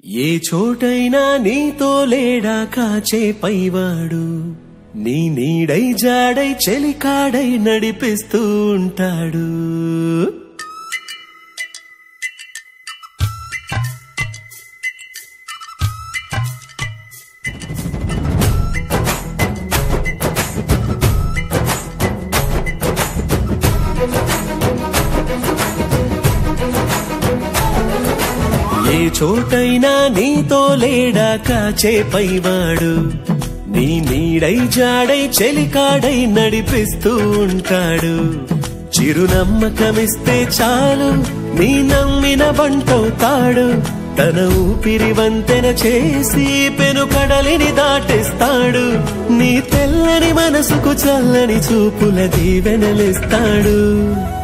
ఏ చోటైనా నీతో లేడా కాచే పైవాడు నీ నీడై జాడై చెలికాడై నడిపిస్తూ ఉంటాడు ఏ చోటైనా నీతో లేడా కాచే పైవాడు నీ నీడై జాడై చెలికాడై నడిపిస్తూ ఉంటాడు చిరునమ్మకమిస్తే చాలు నీ నమ్మిన బంటవుతాడు తన ఊపిరి వంతెన చేసి పెను కడలిని దాటిస్తాడు నీ తెల్లని మనసుకు చల్లని చూపుల దీవెనలిస్తాడు